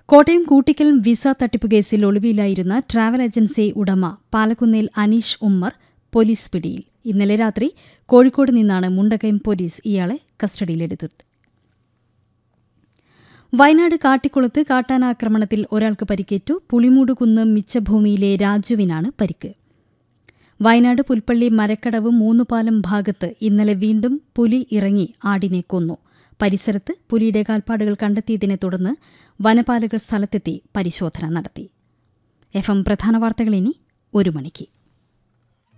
Kottayam Koottickal visa തട്ടിപ്പ് കേസിൽ ഒളിവിലായിരുന്ന travel agency ഉടമ പാലക്കുന്നേൽ അനീഷ് ഉമ്മർ പോലീസ് പിടിയിൽ ഇന്നലെ രാത്രി കോഴിക്കോട് നിന്നാണ് മുണ്ടക്കയം പോലീസ് ഇയാളെ കസ്റ്റഡിയിലെടുത്തത് വയനാട് കാട്ടിക്കുളത്ത് കാട്ടാനാക്രമണത്തിൽ ഒരാൾക്ക് പരിക്കേറ്റു പുളിമൂടുകുന്ന് മിച്ചഭൂമിയിലെ രാജുവിനാണ് പരിക്ക് വയനാട് പുൽപ്പള്ളി മരക്കടവ് മൂന്നുപാലം ഭാഗത്ത് ഇന്നലെ വീണ്ടും പുലി ഇറങ്ങി ആടിനെ കൊന്നു പരിസരത്ത് പുലിയുടെ കാൽപ്പാടുകൾ കണ്ടെത്തിയതിനെ തുടർന്ന് വനപാലകർ സ്ഥലത്തെത്തി പരിശോധന നടത്തി എഫ് എം പ്രധാന വാർത്തകൾ ഇനി ഒരു മണിക്ക്